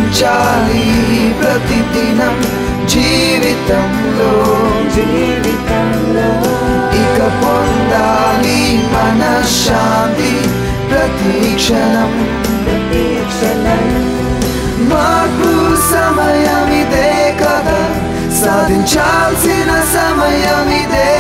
ఆనందించాలి ప్రతిదినం జీవితంలో జీవితంలో ఇక పొందాలి మనశ్శాంతి ప్రతి క్షణం ప్రతి క్షణం మార్పు సమయం ఇదే కదా సాధించాల్సిన సమయం ఇదే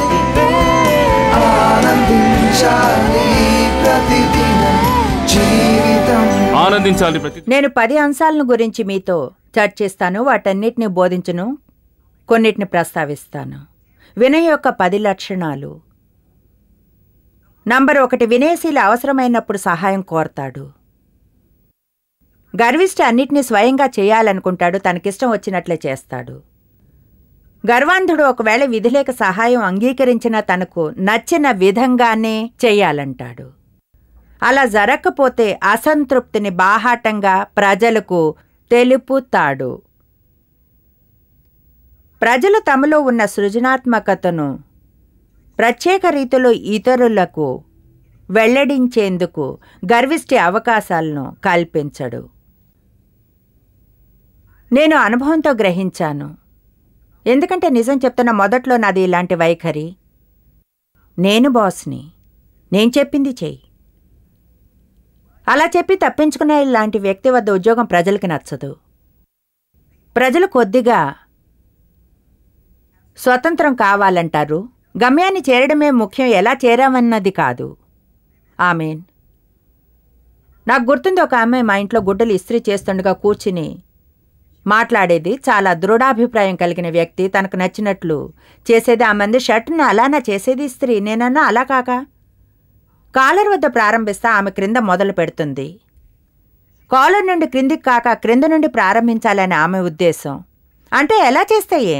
ఆనందించాలి ప్రతిదినం జీవితం ఆనందించాలి ప్రతి నేను పది అంశాలను గురించి మీతో చర్చిస్తాను వాటన్నిటిని బోధించును కొన్నిటిని ప్రస్తావిస్తాను వినయ యొక్క పది లక్షణాలు నంబర్ ఒకటి వినయశీల అవసరమైనప్పుడు సహాయం కోరతాడు గర్విష్టి అన్నిటినీ స్వయంగా చేయాలనుకుంటాడు తనకిష్టం వచ్చినట్లే చేస్తాడు గర్వాంధుడు ఒకవేళ విధిలేక సహాయం అంగీకరించినా తనకు నచ్చిన విధంగానే చేయాలంటాడు అలా జరగకపోతే అసంతృప్తిని బాహాటంగా ప్రజలకు తెలుపుతాడు ప్రజలు తమలో ఉన్న సృజనాత్మకతను ప్రత్యేక రీతిలో ఇతరులకు వెల్లడించేందుకు గర్విష్టి అవకాశాలను కల్పించడు నేను అనుభవంతో గ్రహించాను ఎందుకంటే నిజం చెప్తున్న మొదట్లో నాది ఇలాంటి వైఖరి నేను బాస్ని నేను చెప్పింది చెయ్యి అలా చెప్పి తప్పించుకునే ఇలాంటి వ్యక్తి వద్ద ఉద్యోగం ప్రజలకి నచ్చదు ప్రజలు కొద్దిగా స్వతంత్రం కావాలంటారు గమ్యాన్ని చేరడమే ముఖ్యం ఎలా చేరామన్నది కాదు ఆమెన్ నాకు గుర్తుంది ఒక ఆమె మా ఇంట్లో గుడ్డలు ఇస్త్రీ చేస్తుండగా కూర్చుని మాట్లాడేది చాలా దృఢాభిప్రాయం కలిగిన వ్యక్తి తనకు నచ్చినట్లు చేసేది ఆ మంది షర్ట్ని అలానా చేసేది ఇస్త్రీ నేనన్నా అలా కాక కాలర్ వద్ద ప్రారంభిస్తా ఆమె క్రింద మొదలు పెడుతుంది కాలర్ నుండి క్రిందికి కాక క్రింద నుండి ప్రారంభించాలని ఆమె ఉద్దేశం అంటే ఎలా చేస్తాయే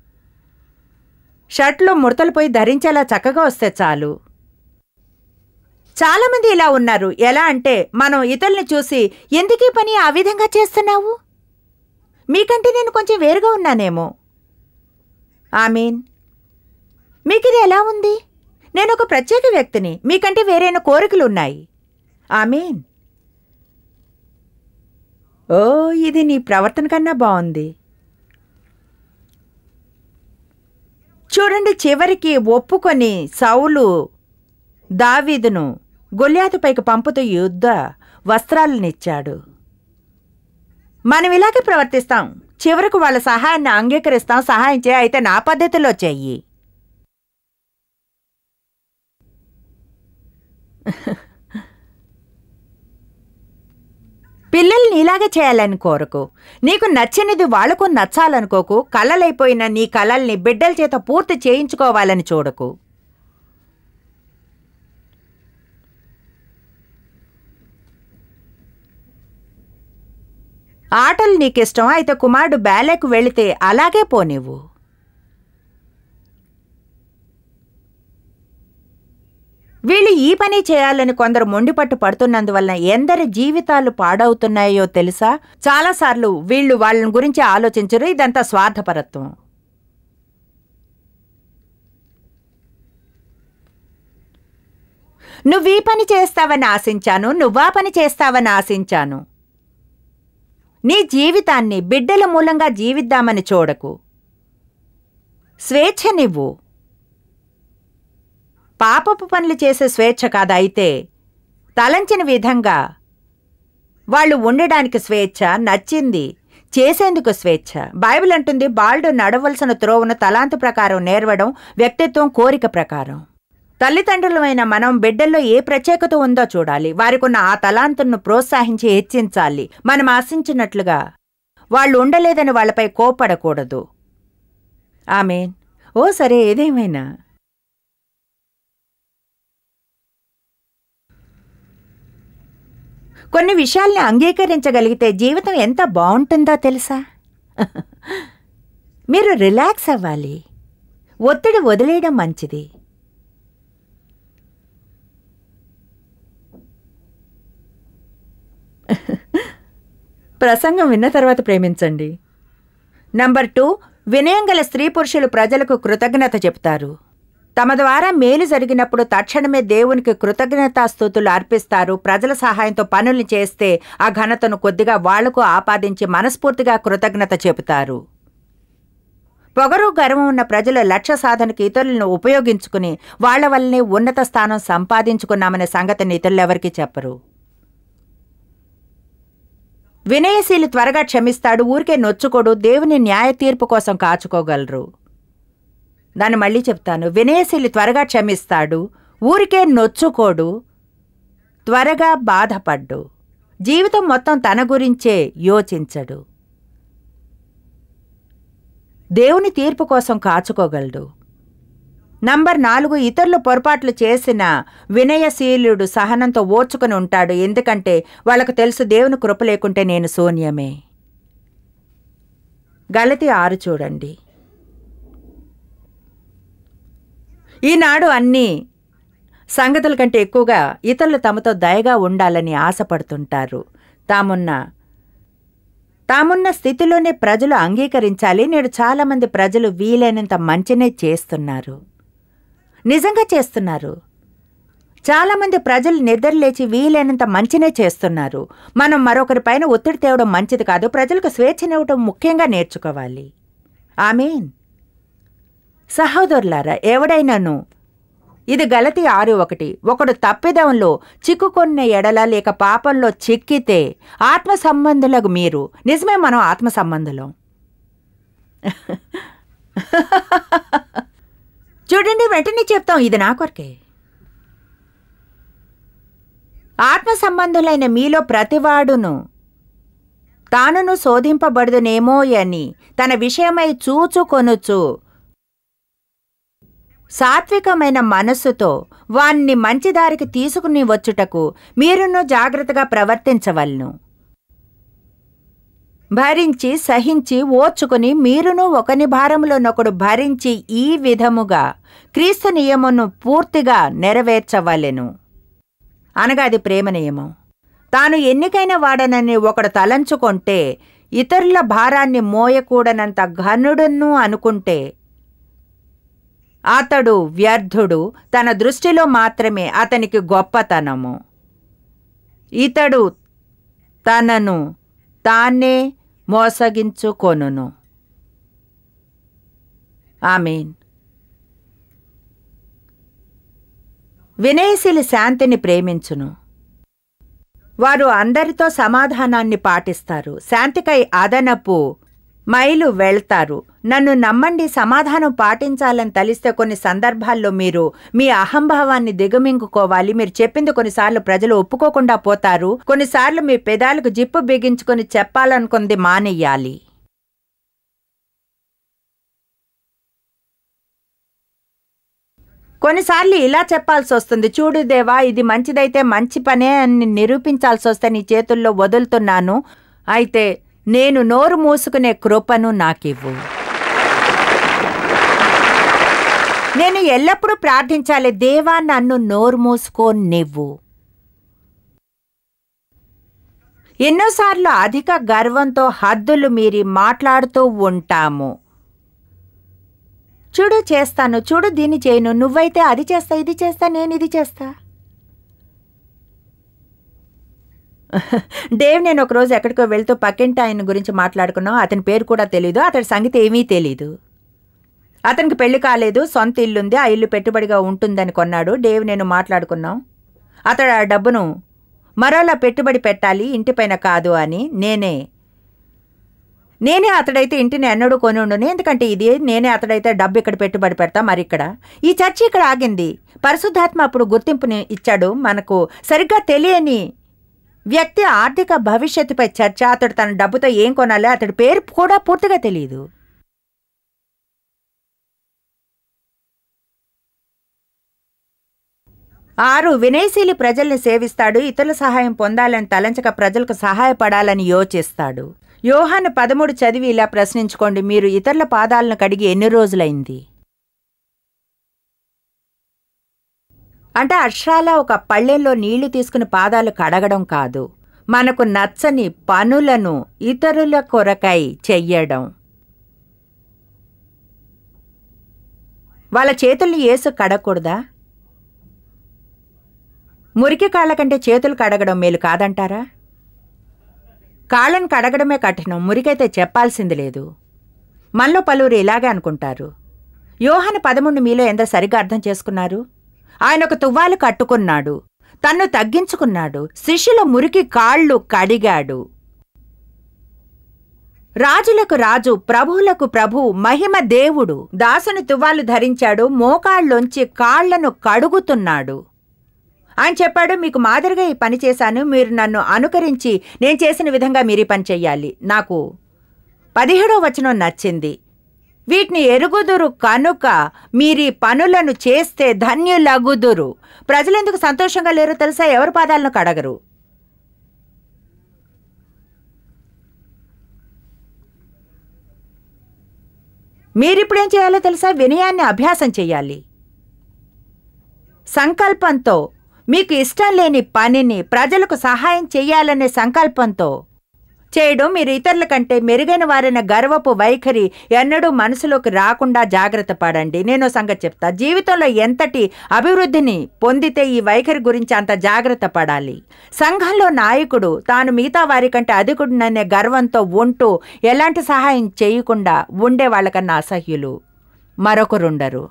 షర్ట్లో ముడతలు పోయి ధరించేలా చక్కగా వస్తే చాలు చాలామంది ఇలా ఉన్నారు ఎలా అంటే మనం ఇతరుల్ని చూసి ఎందుకీ పని ఆ విధంగా చేస్తున్నావు మీకంటే నేను కొంచెం వేరుగా ఉన్నానేమో ఆమీన్ మీకు ఇది ఎలా ఉంది నేను ఒక ప్రత్యేక వ్యక్తిని మీకంటే వేరైన కోరికలు ఉన్నాయి ఆమీన్ ఓ ఇది నీ ప్రవర్తన కన్నా బాగుంది చూడండి చివరికి ఒప్పుకొని సౌలు దావీదును గొల్యాతుపైకి పంపుతూ యుద్ధ వస్త్రాలనిచ్చాడు మనం ఇలాగే ప్రవర్తిస్తాం చివరకు వాళ్ళ సహాయాన్ని అంగీకరిస్తాం సహాయం చేయ అయితే నా పద్ధతిలో చెయ్యి పిల్లల్ని ఇలాగే చేయాలని కోరకు నీకు నచ్చినది వాళ్లకు నచ్చాలనుకోకు కలలైపోయిన నీ కలల్ని బిడ్డల చేత పూర్తి చేయించుకోవాలని చూడకు ఆటలు నీకిష్టం అయితే కుమారుడు బ్యాలేకు వెళితే అలాగే పోనివ్వు వీళ్ళు ఈ పని చేయాలని కొందరు మొండిపట్టు పడుతున్నందువలన ఎందరి జీవితాలు పాడవుతున్నాయో తెలుసా చాలాసార్లు వీళ్ళు వాళ్ళని గురించి ఆలోచించరు ఇదంతా స్వార్థపరత్వం నువ్వీ పని చేస్తావని ఆశించాను నువ్వా పని చేస్తావని ఆశించాను నీ జీవితాన్ని బిడ్డల మూలంగా జీవిద్దామని చూడకు స్వేచ్ఛనివ్వు పాపపు పనులు చేసే స్వేచ్ఛ కాదు అయితే తలంచిన విధంగా వాళ్ళు ఉండడానికి స్వేచ్ఛ నచ్చింది చేసేందుకు స్వేచ్ఛ బైబిల్ అంటుంది బాలుడు నడవలసిన త్రోవను తలాంతు ప్రకారం నేర్వడం వ్యక్తిత్వం కోరిక ప్రకారం తల్లిదండ్రులమైన మనం బిడ్డల్లో ఏ ప్రత్యేకత ఉందో చూడాలి వారికున్న ఆ తలాంతును ప్రోత్సహించి హెచ్చించాలి మనం ఆశించినట్లుగా వాళ్ళు ఉండలేదని వాళ్ళపై కోపడకూడదు ఆమెన్ ఓ సరే ఏదేమైనా కొన్ని విషయాల్ని అంగీకరించగలిగితే జీవితం ఎంత బాగుంటుందో తెలుసా మీరు రిలాక్స్ అవ్వాలి ఒత్తిడి వదిలేయడం మంచిది ప్రసంగం విన్న తర్వాత ప్రేమించండి నంబర్ టూ వినయం గల స్త్రీ పురుషులు ప్రజలకు కృతజ్ఞత చెప్తారు తమ ద్వారా మేలు జరిగినప్పుడు తక్షణమే దేవునికి కృతజ్ఞతాస్థుతులు అర్పిస్తారు ప్రజల సహాయంతో పనులు చేస్తే ఆ ఘనతను కొద్దిగా వాళ్లకు ఆపాదించి మనస్ఫూర్తిగా కృతజ్ఞత చెబుతారు పొగరు గర్వం ఉన్న ప్రజల లక్ష్య సాధనకు ఇతరులను ఉపయోగించుకుని వాళ్ల వల్లనే ఉన్నత స్థానం సంపాదించుకున్నామనే సంగతిని ఇతరులెవరికీ చెప్పరు వినయశీలి త్వరగా క్షమిస్తాడు ఊరికే నొచ్చుకోడు దేవుని న్యాయ తీర్పు కోసం కాచుకోగలరు దాన్ని మళ్ళీ చెప్తాను వినయశీలి త్వరగా క్షమిస్తాడు ఊరికే నొచ్చుకోడు త్వరగా బాధపడ్డు జీవితం మొత్తం తన గురించే యోచించడు దేవుని తీర్పు కోసం కాచుకోగలడు నంబర్ నాలుగు ఇతరులు పొరపాట్లు చేసిన వినయశీలుడు సహనంతో ఓర్చుకుని ఉంటాడు ఎందుకంటే వాళ్ళకు తెలుసు దేవుని కృప లేకుంటే నేను శూన్యమే గలతి ఆరు చూడండి ఈనాడు అన్ని సంగతుల కంటే ఎక్కువగా ఇతరులు తమతో దయగా ఉండాలని ఆశపడుతుంటారు తామున్న తామున్న స్థితిలోనే ప్రజలు అంగీకరించాలి నేడు చాలామంది ప్రజలు వీలైనంత మంచినే చేస్తున్నారు నిజంగా చేస్తున్నారు చాలామంది ప్రజలు నిద్రలేచి వీలైనంత మంచినే చేస్తున్నారు మనం మరొకరిపైన ఒత్తిడి తేవడం మంచిది కాదు ప్రజలకు స్వేచ్ఛనివ్వడం ముఖ్యంగా నేర్చుకోవాలి ఆమెన్ సహోదరులారా ఎవడైనాను ఇది గలతి ఆరు ఒకటి ఒకడు తప్పిదంలో చిక్కుకొన్న ఎడల లేక పాపంలో చిక్కితే ఆత్మ సంబంధులకు మీరు నిజమే మనం ఆత్మ సంబంధులం చూడండి వెంటనే చెప్తాం ఇది నా కొరకే ఆత్మ సంబంధులైన మీలో ప్రతివాడును తానును శోధింపబడుదునేమో అని తన విషయమై చూచుకొనుచు సాత్వికమైన మనస్సుతో వాణ్ణి మంచిదారికి తీసుకుని వచ్చుటకు మీరును జాగ్రత్తగా ప్రవర్తించవలను భరించి సహించి ఓర్చుకుని మీరును ఒకని భారములోనొకడు భరించి ఈ విధముగా క్రీస్తు నియమమును పూర్తిగా నెరవేర్చవలెను అనగా అది ప్రేమ నియమం తాను ఎన్నికైన వాడనని ఒకడు తలంచుకొంటే ఇతరుల భారాన్ని మోయకూడనంత ఘనుడును అనుకుంటే అతడు వ్యర్థుడు తన దృష్టిలో మాత్రమే అతనికి గొప్పతనము ఇతడు తనను తానే మోసగించుకొనును ఆమెన్ వినయశీలి శాంతిని ప్రేమించును వారు అందరితో సమాధానాన్ని పాటిస్తారు శాంతికై అదనపు మైలు వెళ్తారు నన్ను నమ్మండి సమాధానం పాటించాలని తలిస్తే కొన్ని సందర్భాల్లో మీరు మీ అహంభావాన్ని దిగమింగుకోవాలి మీరు చెప్పింది కొన్నిసార్లు ప్రజలు ఒప్పుకోకుండా పోతారు కొన్నిసార్లు మీ పెదాలకు జిప్పు బిగించుకొని చెప్పాలనుకుంది మానేయాలి కొన్నిసార్లు ఇలా చెప్పాల్సి వస్తుంది చూడు దేవా ఇది మంచిదైతే మంచి పనే అని నిరూపించాల్సి వస్తే నీ చేతుల్లో వదులుతున్నాను అయితే నేను నోరు మూసుకునే కృపను నాకివ్వు నేను ఎల్లప్పుడూ ప్రార్థించాలి దేవా నన్ను నోరు మూసుకో నివ్వు ఎన్నోసార్లు అధిక గర్వంతో హద్దులు మీరి మాట్లాడుతూ ఉంటాము చూడు చేస్తాను చూడు దీన్ని చేయను నువ్వైతే అది చేస్తా ఇది చేస్తా నేను ఇది చేస్తా దేవ్ నేను ఒకరోజు ఎక్కడికో వెళ్తూ పక్కింటి ఆయన గురించి మాట్లాడుకున్నాం అతని పేరు కూడా తెలీదు అతడి సంగతి ఏమీ తెలీదు అతనికి పెళ్లి కాలేదు సొంత ఇల్లుంది ఆ ఇల్లు పెట్టుబడిగా ఉంటుందని కొన్నాడు డేవ్ నేను మాట్లాడుకున్నాం అతడు ఆ డబ్బును మరోలా పెట్టుబడి పెట్టాలి ఇంటిపైన కాదు అని నేనే నేనే అతడైతే ఇంటిని ఎన్నడూ కొని ఉండును ఎందుకంటే ఇది నేనే అతడైతే డబ్బు ఇక్కడ పెట్టుబడి పెడతా మరి ఇక్కడ ఈ చర్చి ఇక్కడ ఆగింది పరిశుద్ధాత్మ అప్పుడు గుర్తింపుని ఇచ్చాడు మనకు సరిగ్గా తెలియని వ్యక్తి ఆర్థిక భవిష్యత్తుపై చర్చ అతడు తన డబ్బుతో ఏం కొనాలి అతడి పేరు కూడా పూర్తిగా తెలియదు ఆరు వినయశీలి ప్రజల్ని సేవిస్తాడు ఇతరుల సహాయం పొందాలని తలంచక ప్రజలకు సహాయపడాలని యోచిస్తాడు యోహాను పదమూడు చదివి ఇలా ప్రశ్నించుకోండి మీరు ఇతరుల పాదాలను కడిగి ఎన్ని రోజులైంది అంటే అక్షరాల ఒక పళ్ళెంలో నీళ్లు తీసుకుని పాదాలు కడగడం కాదు మనకు నచ్చని పనులను ఇతరుల కొరకై చెయ్యడం వాళ్ళ చేతుల్ని ఏసు కడగకూడదా మురికి కాళ్ళ కంటే చేతులు కడగడం మేలు కాదంటారా కాళ్ళను కడగడమే కఠినం మురికైతే చెప్పాల్సింది లేదు మనలో పలువురు ఇలాగే అనుకుంటారు యోహాను పదమూడు మీలో ఎంత సరిగ్గా అర్థం చేసుకున్నారు ఆయన ఒక తువ్వాలు కట్టుకున్నాడు తన్ను తగ్గించుకున్నాడు శిష్యుల మురికి కాళ్ళు కడిగాడు రాజులకు రాజు ప్రభువులకు ప్రభు మహిమ దేవుడు దాసుని తువ్వాలు ధరించాడు మోకాళ్ళొంచి కాళ్లను కడుగుతున్నాడు ఆయన చెప్పాడు మీకు మాదిరిగా ఈ పని చేశాను మీరు నన్ను అనుకరించి నేను చేసిన విధంగా మీరు ఈ పని చెయ్యాలి నాకు పదిహేడో వచనం నచ్చింది వీటిని ఎరుగుదురు కనుక మీరీ పనులను చేస్తే ధన్యులగుదురు ప్రజలెందుకు సంతోషంగా లేరో తెలుసా ఎవరి పాదాలను కడగరు మీరిప్పుడేం చేయాలో తెలుసా వినయాన్ని అభ్యాసం చేయాలి సంకల్పంతో మీకు ఇష్టం లేని పనిని ప్రజలకు సహాయం చేయాలనే సంకల్పంతో చేయడం మీరు ఇతరుల కంటే మెరుగైన వారైన గర్వపు వైఖరి ఎన్నడూ మనసులోకి రాకుండా జాగ్రత్త పడండి నేను సంగతి చెప్తా జీవితంలో ఎంతటి అభివృద్ధిని పొందితే ఈ వైఖరి గురించి అంత జాగ్రత్త పడాలి సంఘంలో నాయకుడు తాను మిగతా వారి కంటే అధికుడిననే గర్వంతో ఉంటూ ఎలాంటి సహాయం చేయకుండా ఉండే వాళ్ళకన్నా అసహ్యులు మరొకరుండరు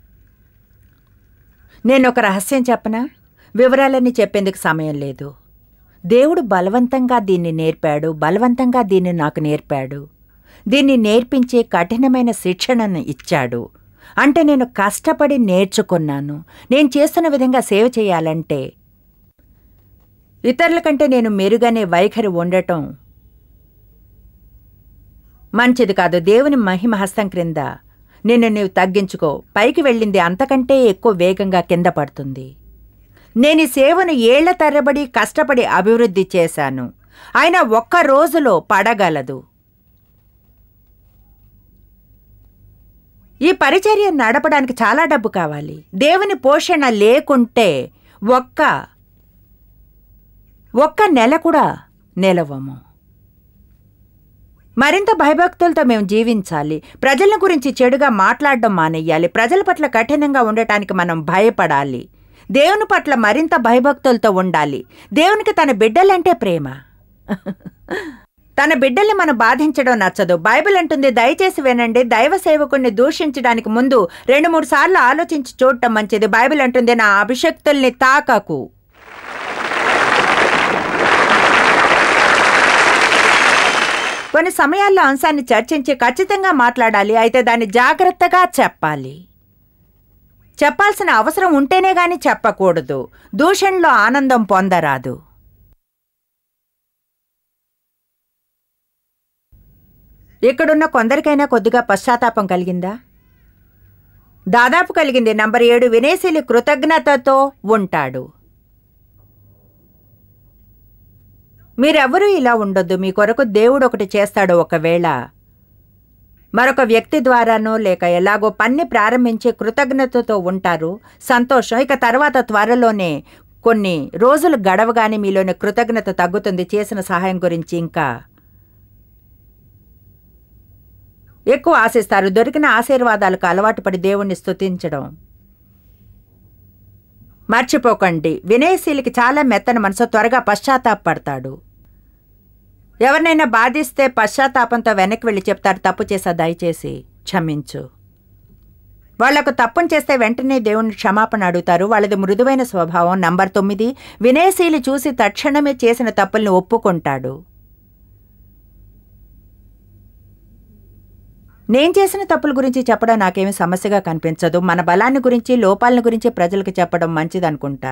నేను ఒక రహస్యం చెప్పనా వివరాలన్నీ చెప్పేందుకు సమయం లేదు దేవుడు బలవంతంగా దీన్ని నేర్పాడు బలవంతంగా దీన్ని నాకు నేర్పాడు దీన్ని నేర్పించే కఠినమైన శిక్షణను ఇచ్చాడు అంటే నేను కష్టపడి నేర్చుకున్నాను నేను చేస్తున్న విధంగా సేవ చేయాలంటే ఇతరుల కంటే నేను మెరుగనే వైఖరి ఉండటం మంచిది కాదు దేవుని మహిమ హస్తం క్రింద నిన్ను నీవు తగ్గించుకో పైకి వెళ్ళింది అంతకంటే ఎక్కువ వేగంగా కింద పడుతుంది నేను ఈ సేవను ఏళ్ల తరబడి కష్టపడి అభివృద్ధి చేశాను ఆయన ఒక్క రోజులో పడగలదు ఈ పరిచర్య నడపడానికి చాలా డబ్బు కావాలి దేవుని పోషణ లేకుంటే ఒక్క ఒక్క నెల కూడా నిలవము మరింత భయభక్తులతో మేము జీవించాలి ప్రజల గురించి చెడుగా మాట్లాడడం మానేయాలి ప్రజల పట్ల కఠినంగా ఉండటానికి మనం భయపడాలి దేవుని పట్ల మరింత భయభక్తులతో ఉండాలి దేవునికి తన బిడ్డలంటే ప్రేమ తన బిడ్డల్ని మనం బాధించడం నచ్చదు బైబిల్ అంటుంది దయచేసి వినండి దైవ సేవకుణ్ణి దూషించడానికి ముందు రెండు మూడు సార్లు ఆలోచించి చూడటం మంచిది బైబిల్ అంటుంది నా అభిషక్తుల్ని తాకకు కొన్ని సమయాల్లో అంశాన్ని చర్చించి ఖచ్చితంగా మాట్లాడాలి అయితే దాన్ని జాగ్రత్తగా చెప్పాలి చెప్పాల్సిన అవసరం ఉంటేనే గాని చెప్పకూడదు దూషణలో ఆనందం పొందరాదు ఇక్కడున్న కొందరికైనా కొద్దిగా పశ్చాత్తాపం కలిగిందా దాదాపు కలిగింది నంబర్ ఏడు వినేశీలి కృతజ్ఞతతో ఉంటాడు మీరెవ్వరూ ఇలా ఉండొద్దు మీ కొరకు దేవుడు ఒకటి చేస్తాడు ఒకవేళ మరొక వ్యక్తి ద్వారానో లేక ఎలాగో పన్ని ప్రారంభించి కృతజ్ఞతతో ఉంటారు సంతోషం ఇక తర్వాత త్వరలోనే కొన్ని రోజులు గడవగానే మీలోని కృతజ్ఞత తగ్గుతుంది చేసిన సహాయం గురించి ఇంకా ఎక్కువ ఆశిస్తారు దొరికిన ఆశీర్వాదాలకు అలవాటు పడి దేవుణ్ణి స్తుతించడం మర్చిపోకండి వినయశీలికి చాలా మెత్తని మనసు త్వరగా పశ్చాత్తాపడతాడు ఎవరినైనా బాధిస్తే పశ్చాత్తాపంతో వెనక్కి వెళ్ళి చెప్తారు తప్పు చేసా దయచేసి క్షమించు వాళ్లకు తప్పును చేస్తే వెంటనే దేవుని క్షమాపణ అడుగుతారు వాళ్ళది మృదువైన స్వభావం నంబర్ తొమ్మిది వినయశీలి చూసి తక్షణమే చేసిన తప్పుల్ని ఒప్పుకుంటాడు నేను చేసిన తప్పుల గురించి చెప్పడం నాకేమీ సమస్యగా కనిపించదు మన బలాన్ని గురించి లోపాలను గురించి ప్రజలకు చెప్పడం మంచిదనుకుంటా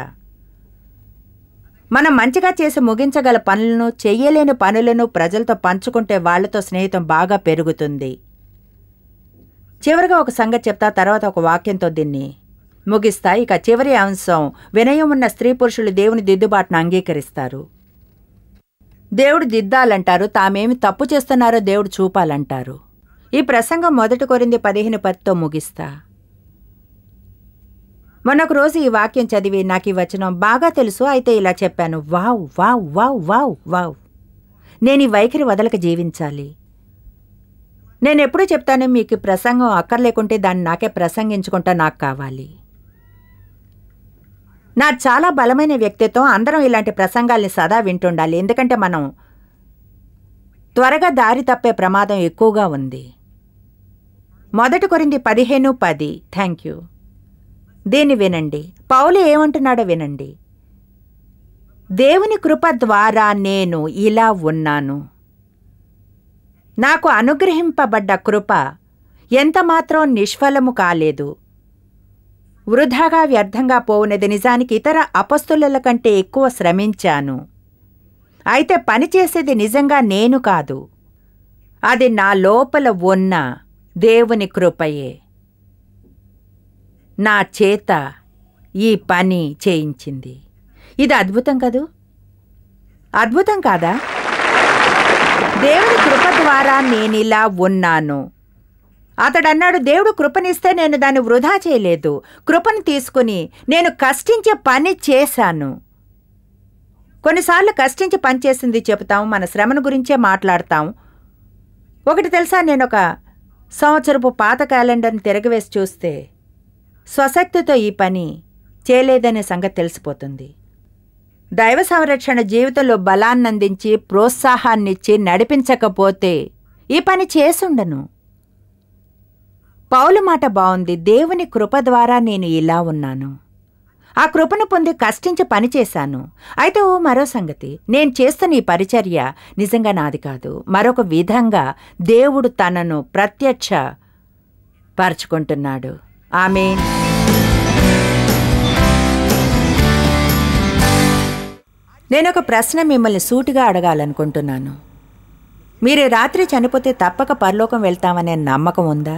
మనం మంచిగా చేసి ముగించగల పనులను చెయ్యలేని పనులను ప్రజలతో పంచుకుంటే వాళ్లతో స్నేహితం బాగా పెరుగుతుంది చివరిగా ఒక సంగతి చెప్తా తర్వాత ఒక వాక్యంతో దీన్ని ముగిస్తా ఇక చివరి అంశం వినయం ఉన్న స్త్రీ పురుషులు దేవుని దిద్దుబాటును అంగీకరిస్తారు దేవుడు దిద్దాలంటారు తామేమి తప్పు చేస్తున్నారో దేవుడు చూపాలంటారు ఈ ప్రసంగం మొదటి కొరింది పదిహేను పత్తో ముగిస్తా మొన్నొక రోజు ఈ వాక్యం చదివి నాకు ఈ వచనం బాగా తెలుసు అయితే ఇలా చెప్పాను wow wow wow wow wow నేను ఈ వైఖరి వదలక జీవించాలి నేను ఎప్పుడూ చెప్తాను మీకు ఈ ప్రసంగం అక్కర్లేకుంటే దాన్ని నాకే ప్రసంగించుకుంటా నాకు కావాలి నా చాలా బలమైన వ్యక్తిత్వం అందరం ఇలాంటి ప్రసంగాల్ని సదా వింటుండాలి ఎందుకంటే మనం త్వరగా దారి తప్పే ప్రమాదం ఎక్కువగా ఉంది మొదటి కొరింది పదిహేను పది థ్యాంక్ యూ దీన్ని వినండి పౌలు ఏమంటున్నాడో వినండి దేవుని కృప ద్వారా నేను ఇలా ఉన్నాను నాకు అనుగ్రహింపబడ్డ కృప ఎంతమాత్రం నిష్ఫలము కాలేదు వృధాగా వ్యర్థంగా పోవునది నిజానికి ఇతర అపస్తుల కంటే ఎక్కువ శ్రమించాను అయితే పనిచేసేది నిజంగా నేను కాదు అది నా లోపల ఉన్న దేవుని కృపయే నా చేత ఈ పని చేయించింది ఇది అద్భుతం కదూ అద్భుతం కాదా దేవుని కృప ద్వారా నేనిలా ఉన్నాను అతడన్నాడు దేవుడు కృపనిస్తే నేను దాన్ని వృధా చేయలేదు కృపను తీసుకుని నేను కష్టించే పని చేశాను కొన్నిసార్లు కష్టించి పనిచేసింది చెబుతాం మన శ్రమను గురించే మాట్లాడతాం ఒకటి తెలుసా నేను ఒక సంవత్సరపు పాత క్యాలెండర్ని తిరగవేసి చూస్తే స్వశక్తితో ఈ పని చేయలేదనే సంగతి తెలిసిపోతుంది దైవ సంరక్షణ జీవితంలో బలాన్నందించి ప్రోత్సాహాన్నిచ్చి నడిపించకపోతే ఈ పని చేసుండను పౌలు మాట బావుంది దేవుని కృప ద్వారా నేను ఇలా ఉన్నాను ఆ కృపను పొంది కష్టించి పనిచేశాను అయితే ఓ మరో సంగతి నేను చేస్తున్న ఈ పరిచర్య నిజంగా నాది కాదు మరొక విధంగా దేవుడు తనను ప్రత్యక్ష పరుచుకుంటున్నాడు ఆమె నేను ఒక ప్రశ్న మిమ్మల్ని సూటిగా అడగాలనుకుంటున్నాను మీరు ఈ రాత్రి చనిపోతే తప్పక పరలోకం వెళ్తామనే నమ్మకం ఉందా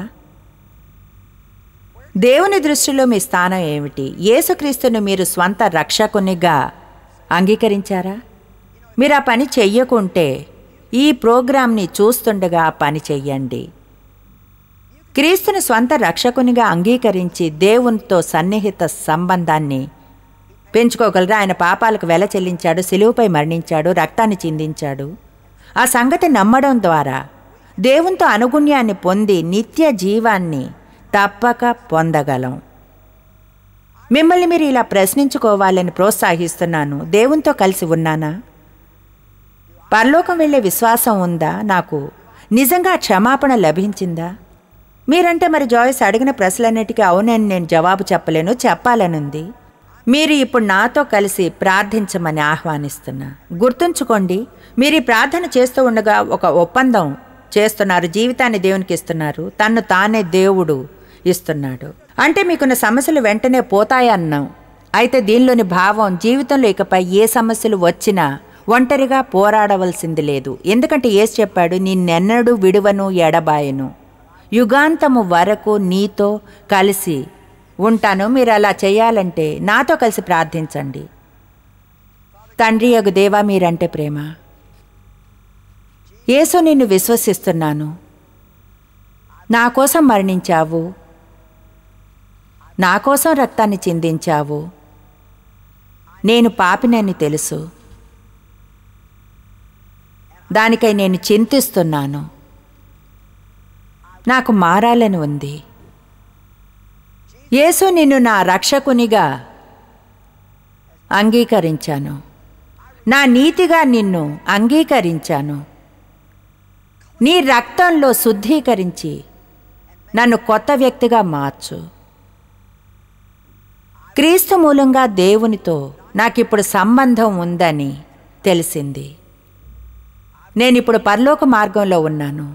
దేవుని దృష్టిలో మీ స్థానం ఏమిటి యేసుక్రీస్తును మీరు స్వంత రక్షకునిగా అంగీకరించారా మీరు ఆ పని చెయ్యకుంటే ఈ ప్రోగ్రాంని చూస్తుండగా ఆ పని చెయ్యండి క్రీస్తుని స్వంత రక్షకునిగా అంగీకరించి దేవునితో సన్నిహిత సంబంధాన్ని పెంచుకోగలరా ఆయన పాపాలకు వెల చెల్లించాడు సిలువుపై మరణించాడు రక్తాన్ని చిందించాడు ఆ సంగతి నమ్మడం ద్వారా దేవునితో అనుగుణ్యాన్ని పొంది నిత్య జీవాన్ని తప్పక పొందగలం మిమ్మల్ని మీరు ఇలా ప్రశ్నించుకోవాలని ప్రోత్సహిస్తున్నాను దేవునితో కలిసి ఉన్నానా పరలోకం వెళ్ళే విశ్వాసం ఉందా నాకు నిజంగా క్షమాపణ లభించిందా మీరంటే మరి జాయిస్ అడిగిన ప్రశ్నలన్నిటికీ అవునని నేను జవాబు చెప్పలేను చెప్పాలనుంది మీరు ఇప్పుడు నాతో కలిసి ప్రార్థించమని ఆహ్వానిస్తున్నా గుర్తుంచుకోండి మీరు ఈ ప్రార్థన చేస్తూ ఉండగా ఒక ఒప్పందం చేస్తున్నారు జీవితాన్ని దేవునికి ఇస్తున్నారు తన్ను తానే దేవుడు ఇస్తున్నాడు అంటే మీకున్న సమస్యలు వెంటనే పోతాయన్నాం అయితే దీనిలోని భావం జీవితంలో ఇకపై ఏ సమస్యలు వచ్చినా ఒంటరిగా పోరాడవలసింది లేదు ఎందుకంటే ఏసు చెప్పాడు నిన్నెన్నడూ విడువను ఎడబాయను యుగాంతము వరకు నీతో కలిసి ఉంటాను మీరు అలా చేయాలంటే నాతో కలిసి ప్రార్థించండి తండ్రి యగు దేవా మీరంటే ప్రేమ యేసు నిన్ను విశ్వసిస్తున్నాను నా కోసం మరణించావు నా కోసం రక్తాన్ని చిందించావు నేను పాపినని తెలుసు దానికై నేను చింతిస్తున్నాను నాకు మారాలని ఉంది యేసు నిన్ను నా రక్షకునిగా అంగీకరించాను నా నీతిగా నిన్ను అంగీకరించాను నీ రక్తంలో శుద్ధీకరించి నన్ను కొత్త వ్యక్తిగా మార్చు క్రీస్తు మూలంగా దేవునితో నాకిప్పుడు సంబంధం ఉందని తెలిసింది నేనిప్పుడు పరలోక మార్గంలో ఉన్నాను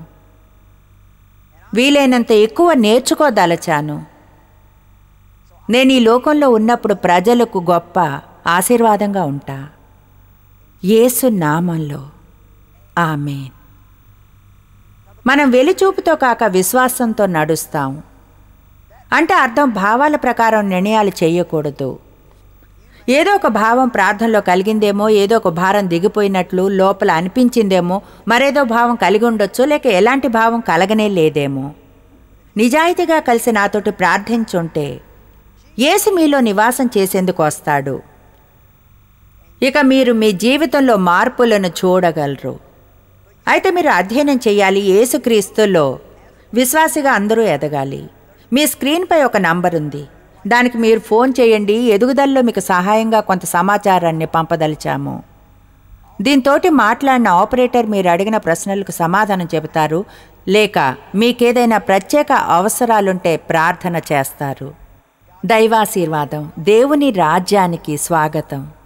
వీలైనంత ఎక్కువ నేర్చుకోదలచాను నేను ఈ లోకంలో ఉన్నప్పుడు ప్రజలకు గొప్ప ఆశీర్వాదంగా ఉంటా యేసు నామంలో ఆమెన్ మనం వెలిచూపుతో కాక విశ్వాసంతో నడుస్తాం అంటే అర్థం భావాల ప్రకారం నిర్ణయాలు చేయకూడదు ఏదో ఒక భావం ప్రార్థనలో కలిగిందేమో ఏదో ఒక భారం దిగిపోయినట్లు లోపల అనిపించిందేమో మరేదో భావం కలిగి ఉండొచ్చు లేక ఎలాంటి భావం కలగనే లేదేమో నిజాయితీగా కలిసి నాతోటి ప్రార్థించుంటే యేసు మీలో నివాసం చేసేందుకు వస్తాడు ఇక మీరు మీ జీవితంలో మార్పులను చూడగలరు అయితే మీరు అధ్యయనం చేయాలి యేసుక్రీస్తులో విశ్వాసిగా అందరూ ఎదగాలి మీ స్క్రీన్పై ఒక నంబర్ ఉంది దానికి మీరు ఫోన్ చేయండి ఎదుగుదలలో మీకు సహాయంగా కొంత సమాచారాన్ని పంపదలిచాము దీంతోటి మాట్లాడిన ఆపరేటర్ మీరు అడిగిన ప్రశ్నలకు సమాధానం చెబుతారు లేక మీకేదైనా ప్రత్యేక అవసరాలుంటే ప్రార్థన చేస్తారు దైవాశీర్వాదం దేవుని రాజ్యానికి స్వాగతం